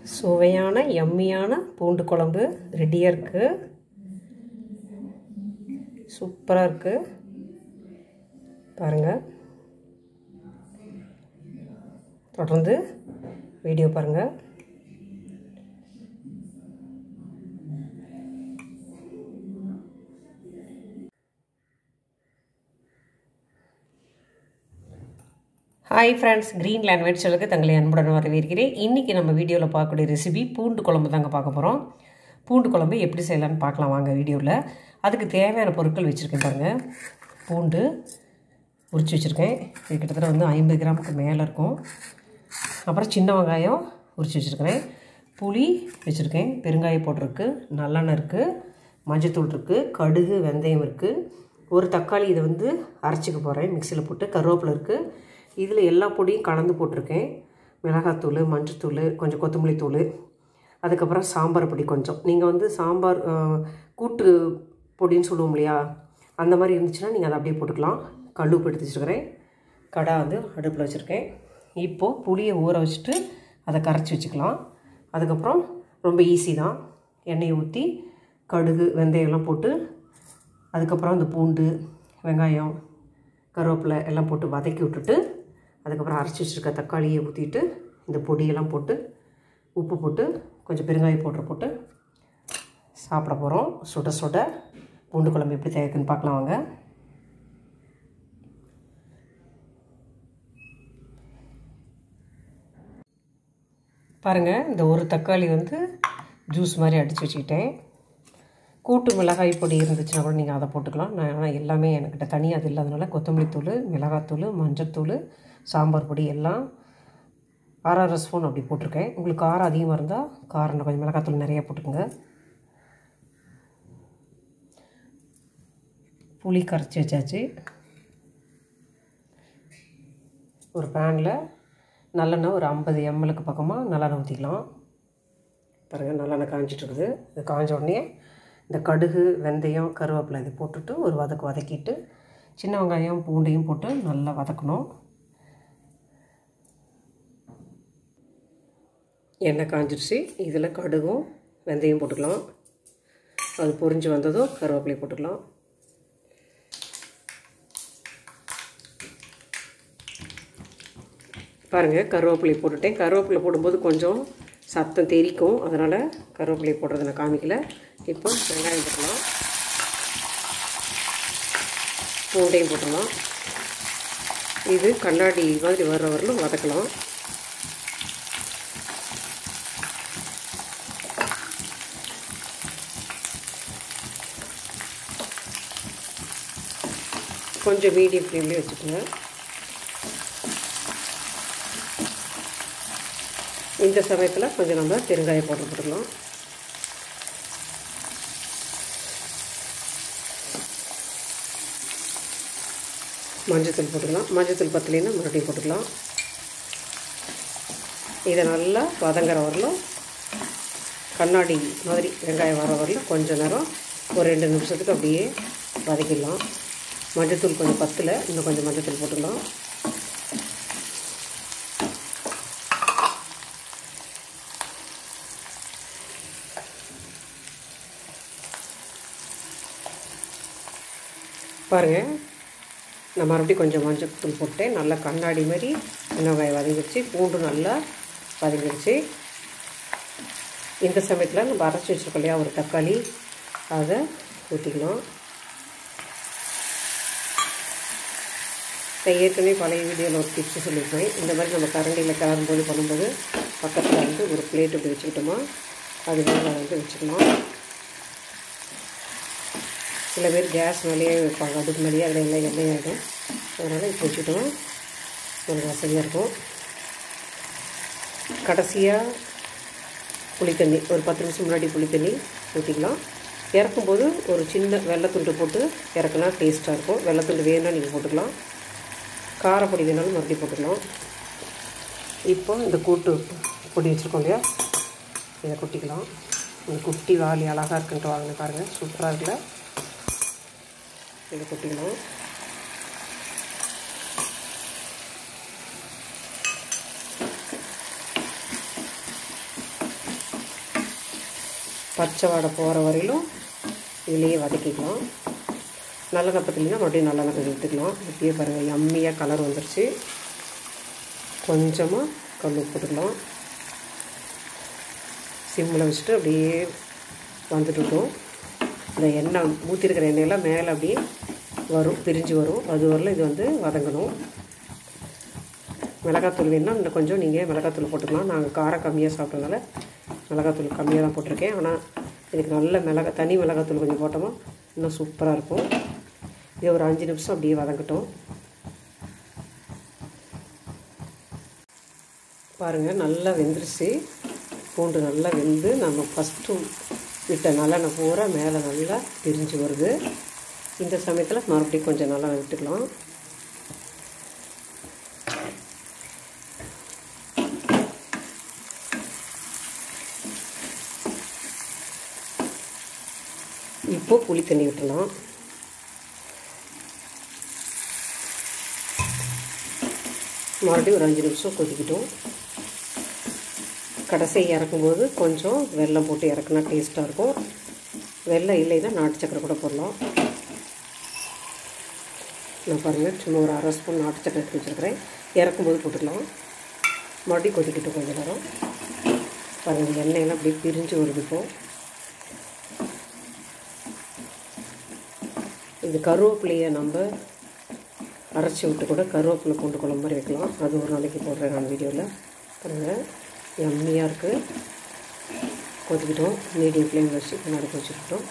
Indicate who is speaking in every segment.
Speaker 1: சுவையான எம்மியான பூண்டு குழம்பு ரெடியாக இருக்குது சூப்பராக இருக்குது பாருங்கள் தொடர்ந்து வீடியோ பாருங்கள் ஹாய் ஃப்ரெண்ட்ஸ் க்ரீன் லேண்ட்வேட் சேனலுக்கு தங்களை அன்புடன் வரவேற்கிறேன் இன்றைக்கி நம்ம வீடியோவில் பார்க்கக்கூடிய ரெசிபி பூண்டு குழம்பு தாங்க பார்க்க போகிறோம் பூண்டு குழம்பு எப்படி செய்யலான்னு பார்க்கலாம் வாங்க வீடியோவில் அதுக்கு தேவையான பொருட்கள் வச்சுருக்கேன் பாருங்கள் பூண்டு உரிச்சு வச்சுருக்கேன் இது கிட்டத்தட்ட வந்து ஐம்பது கிராமுக்கு மேலே இருக்கும் அப்புறம் சின்ன வெங்காயம் உரிச்சு வச்சுருக்கிறேன் புளி வச்சுருக்கேன் பெருங்காயம் போட்டிருக்கு நல்லெண்ணெய் இருக்குது மஞ்சத்தூள் இருக்குது கடுகு வெந்தயம் இருக்குது ஒரு தக்காளி இதை வந்து அரைச்சிக்க போகிறேன் மிக்சியில் போட்டு கருவேப்பிலை இருக்குது இதில் எல்லா பொடியும் கலந்து போட்டிருக்கேன் மிளகாத்தூள் மஞ்சத்தூள் கொஞ்சம் கொத்தமல்லி தூள் அதுக்கப்புறம் சாம்பார் பொடி கொஞ்சம் நீங்கள் வந்து சாம்பார் கூட்டு பொடின்னு சொல்லுவோம் இல்லையா அந்த மாதிரி இருந்துச்சுன்னா நீங்கள் அதை அப்படியே போட்டுக்கலாம் கல்லுப்பு எடுத்து வச்சுருக்கிறேன் கடை வந்து அடுப்பில் வச்சுருக்கேன் இப்போது புளியை ஊற வச்சுட்டு அதை கரைச்சி வச்சுக்கலாம் அதுக்கப்புறம் ரொம்ப ஈஸி தான் எண்ணெயை ஊற்றி கடுகு வெந்தயம்லாம் போட்டு அதுக்கப்புறம் அந்த பூண்டு வெங்காயம் கருவேப்பிலை எல்லாம் போட்டு வதக்கி விட்டுட்டு அதுக்கப்புறம் அரைச்சி வச்சுருக்க தக்காளியை ஊற்றிட்டு இந்த பொடியெல்லாம் போட்டு உப்பு போட்டு கொஞ்சம் பெருங்காயம் போட்டு போட்டு சாப்பிட போகிறோம் சுட சுட பூண்டு குழம்பு எப்படி தயாரிக்குன்னு பார்க்கலாம் வாங்க பாருங்கள் இந்த ஒரு தக்காளி வந்து ஜூஸ் மாதிரி அடித்து வச்சுக்கிட்டேன் கூட்டு மிளகாய் பொடி இருந்துச்சுன்னா கூட நீங்கள் அதை போட்டுக்கலாம் நான் ஆனால் எல்லாமே என்கிட்ட தனியாக அது இல்லாதனால கொத்தமல்லி தூள் மிளகாத்தூள் மஞ்சத்தூள் சாம்பார் பொடி எல்லாம் அரை அரை ஸ்பூன் அப்படி போட்டிருக்கேன் உங்களுக்கு காரம் அதிகமாக இருந்தால் காரம் கொஞ்சம் மிளகாத்தூள் நிறையா போட்டுக்கோங்க புளி கரைச்சி வச்சாச்சு ஒரு பேனில் நல்லெண்ணெய் ஒரு ஐம்பது எம்எலுக்கு பக்கமாக நல்லெண்ணெய் ஊற்றிக்கலாம் பாருங்கள் நல்லெண்ணெய் காஞ்சிட்ருக்குது இது காஞ்ச உடனே இந்த கடுகு வெந்தயம் கருவேப்பிலை இது போட்டுட்டு ஒரு வதக்கு வதக்கிட்டு சின்ன வெங்காயம் பூண்டையும் போட்டு நல்லா வதக்கணும் எண்ணெய் காஞ்சிடுச்சு இதில் கடுகும் வெந்தயம் போட்டுக்கலாம் அது பொரிஞ்சு வந்ததும் கருவேப்பிலை போட்டுக்கலாம் பாருங்கள் கருவேப்பிலை போட்டுட்டேன் கருவேப்பிலை போடும்போது கொஞ்சம் சத்தம் தெரிக்கும் அதனால் கருவேப்பிலை போடுறதை நான் காமிக்கல இப்போ வெங்காயம் போட்டலாம் பூண்டையும் போட்டுடலாம் இது கண்ணாடி மாதிரி வர்ற வரலும் வதக்கலாம் கொஞ்சம் மீடியம் ஃப்ளேம்லேயே வச்சுக்கோங்க இந்த சமயத்தில் கொஞ்சம் நம்ம பெருங்காயம் போட்டு போட்டுக்கலாம் மஞ்சத்தூள் போட்டுக்கலாம் மஞ்சத்தூள் பத்தலைன்னா மறுபடியும் போட்டுக்கலாம் இதை நல்லா வதங்குற வரலும் கண்ணாடி மாதிரி வெங்காயம் வர வரலும் கொஞ்சம் நேரம் ஒரு ரெண்டு நிமிஷத்துக்கு அப்படியே வதக்கிடலாம் மஞ்சத்தூள் கொஞ்சம் பத்தில் இன்னும் கொஞ்சம் மஞ்சத்தூள் போட்டுக்கலாம் பாருங்கள் நான் மறுபடியும் கொஞ்சம் மஞ்சள் தூள் போட்டேன் நல்லா கண்ணாடி மாதிரி வெங்காயம் வதங்கிடுச்சு பூண்டு நல்லா வதங்கிடுச்சு இந்த சமயத்தில் நம்ம அரைச்சி வச்சுருக்கோம் இல்லையா ஒரு தக்காளி அதை ஊற்றிக்கலாம் நான் ஏற்கனவே பழைய வீடியோவில் ஒரு டிப்ஸ் சொல்லியிருப்பேன் இந்த மாதிரி நம்ம கரண்டியில் கிளறும்போது பண்ணும்போது பக்கத்தில் வந்து ஒரு பிளேட் இப்படி வச்சுக்கிட்டோமா அது மேலே வந்து வச்சுக்கலாம் சில பேர் கேஸ் மேலேயே வைப்பாங்க அதுக்கு மேலேயே அதில் எல்லாம் எண்ணெய் ஆகிடும் அதனால் இப்போ வச்சுட்டோம் கொஞ்சம் வசதியாக இருக்கும் கடைசியாக புளித்தண்ணி ஒரு பத்து நிமிஷம் முன்னாடி புளித்தண்ணி ஊற்றிக்கலாம் இறக்கும்போது ஒரு சின்ன வெள்ளத்துண்டு போட்டு இறக்குனா டேஸ்ட்டாக இருக்கும் வெள்ளத்துண்டு வேணும்னா நீங்கள் போட்டுக்கலாம் காரப்பொடி வேணாலும் மறுபடியும் போட்டுக்கலாம் இப்போ இந்த கூட்டு பொடி வச்சுருக்கோம் இல்லையா இதை கொட்டிக்கலாம் இந்த குட்டி வாலி அழகாக இருக்குன்ட்டு வாங்கின பாருங்கள் சூப்பராக இருக்குல்ல இதை கொட்டிக்கணும் பச்சை வாடை போகிற வரையிலும் இதுலேயே வதக்கிக்கலாம் நல்லெண்ணெய் பற்றினா மறுபடியும் நல்லெண்ணெய் கொஞ்சம் விட்டுக்கலாம் இப்படியே பாருங்கள் எம்மியாக கலர் வந்துருச்சு கொஞ்சமாக கல் உப்பு போட்டுக்கலாம் சிம்மில் வச்சுட்டு அப்படியே வந்துட்டுட்டோம் இந்த எண்ணெய் ஊற்றிருக்கிற எண்ணெயெல்லாம் மேலே அப்படியே வரும் பிரிஞ்சு வரும் அது வரல இது வந்து வதங்கணும் மிளகாத்தூள் வேணும்னா இன்னும் கொஞ்சம் நீங்கள் மிளகாத்தூள் போட்டுக்கலாம் நாங்கள் காரம் கம்மியாக சாப்பிட்றதுனால மிளகாத்தூள் கம்மியாக தான் போட்டிருக்கேன் ஆனால் இதுக்கு நல்ல மிளகா தனி மிளகாத்தூள் கொஞ்சம் போட்டோமா இன்னும் சூப்பராக இருக்கும் இது ஒரு அஞ்சு நிமிஷம் அப்படியே வதங்கட்டும் பாருங்கள் நல்லா வெந்துருச்சு பூண்டு நல்லா வெந்து நம்ம ஃபஸ்ட்டு விட்ட நல்லெண்ணெய் பூரா மேலே நல்லா பிரிஞ்சு வருது இந்த சமயத்தில் மறுபடியும் கொஞ்சம் நல்லா விட்டுக்கலாம் இப்போ புளி தண்ணி விட்டுலாம் மறுபடியும் ஒரு அஞ்சு நிமிஷம் கொதிக்கிட்டோம் கடைசி இறக்கும்போது கொஞ்சம் வெல்லம் போட்டு இறக்குனா டேஸ்ட்டாக இருக்கும் வெல்லம் இல்லைன்னா நாட்டு சக்கரை கூட போடலாம் நான் பாருங்கள் சும்மா ஒரு அரை ஸ்பூன் நாட்டு சக்கரை எடுத்து வச்சுருக்கிறேன் இறக்கும்போது போட்டுக்கலாம் மறுபடியும் கொதிக்கிட்டோம் கொஞ்சம் நேரம் பாருங்கள் எண்ணெயெல்லாம் அப்படியே பிரிஞ்சு வருது இப்போது இது கருவேப்பிலையை நம்ம அரைச்சி விட்டு கூட கருவேப்பிலை பூண்டு குழம்பு மாதிரி வைக்கலாம் அது ஒரு நாளைக்கு போடுறேன் நான் வீடியோவில் பாருங்கள் எம்மியாக இருக்குது கொதிக்கிட்டோம் மீடியம் ஃப்ளேம் வச்சு முன்னாடி வச்சுக்கிட்டோம்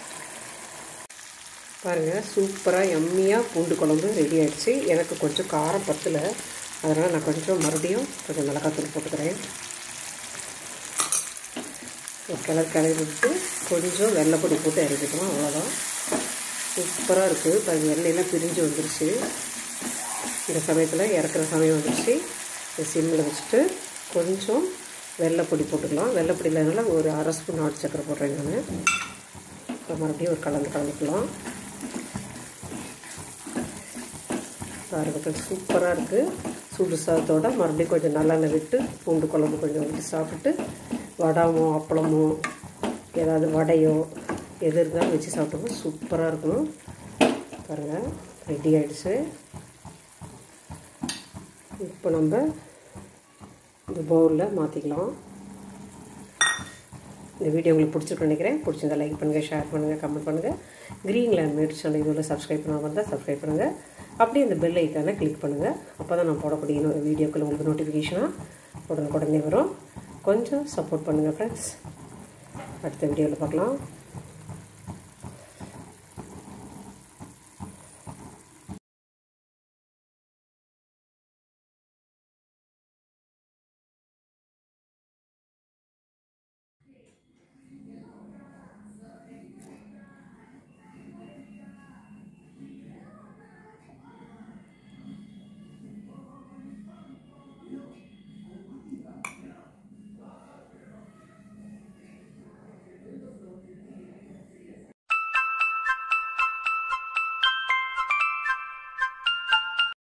Speaker 1: பாருங்கள் சூப்பராக எம்மியாக பூண்டு குழம்பு ரெடி ஆகிடுச்சு எனக்கு கொஞ்சம் காரம் பத்தலை அதனால் நான் கொஞ்சம் மறுபடியும் கொஞ்சம் மிளகாத்தூள் போட்டுக்கிறேன் ஒரு கிளறு கிளறி விட்டு கொஞ்சம் வெள்ளைப்பொடி போட்டு இறக்கிட்டோம் அவ்வளோதான் சூப்பராக இருக்குது பாருங்க எண்ணெயெல்லாம் பிரிஞ்சு வந்துருச்சு இந்த சமயத்தில் இறக்குற சமயம் வந்துருச்சு சிம்மில் வச்சுட்டு கொஞ்சம் வெள்ளைப்பொடி போட்டுக்கலாம் வெள்ளைப்பொடி இல்லாதனால ஒரு அரை ஸ்பூன் நாட்டு சக்கரை போடுறேன் நான் இப்போ மறுபடியும் ஒரு கலந்து கலந்துக்கலாம் பாருங்கள் சூப்பராக இருக்குது சுடு சாதத்தோட மறுபடியும் கொஞ்சம் நல்லெண்ணெய் விட்டு பூண்டு குழம்பு கொஞ்சம் விட்டு சாப்பிட்டு வடாமோ அப்பளமோ ஏதாவது வடையோ எது இருந்தாலும் வச்சு சாப்பிட்டோம்னா சூப்பராக இருக்கணும் பாருங்கள் ரெடி ஆகிடுச்சு இப்போ நம்ம இந்த பவுலில் மாற்றிக்கலாம் இந்த வீடியோ உங்களுக்கு பிடிச்சிருக்கு நினைக்கிறேன் பிடிச்சிருந்தா லைக் பண்ணுங்கள் ஷேர் பண்ணுங்கள் கமெண்ட் பண்ணுங்கள் க்ரீன் லேண்ட் மேட் சேனல் இதில் சப்ஸ்கிரைப் பண்ணாமல் இருந்தால் சப்ஸ்கிரைப் பண்ணுங்கள் அப்படியே இந்த பெல் ஐக்கானை கிளிக் பண்ணுங்கள் அப்போ தான் நான் போடக்கூடிய இன்னொரு வீடியோக்கள் உங்களுக்கு நோட்டிஃபிகேஷனாக உடனுக்குடனே வரும் கொஞ்சம் சப்போர்ட் பண்ணுங்கள் ஃப்ரெண்ட்ஸ் அடுத்த வீடியோவில் பார்க்கலாம்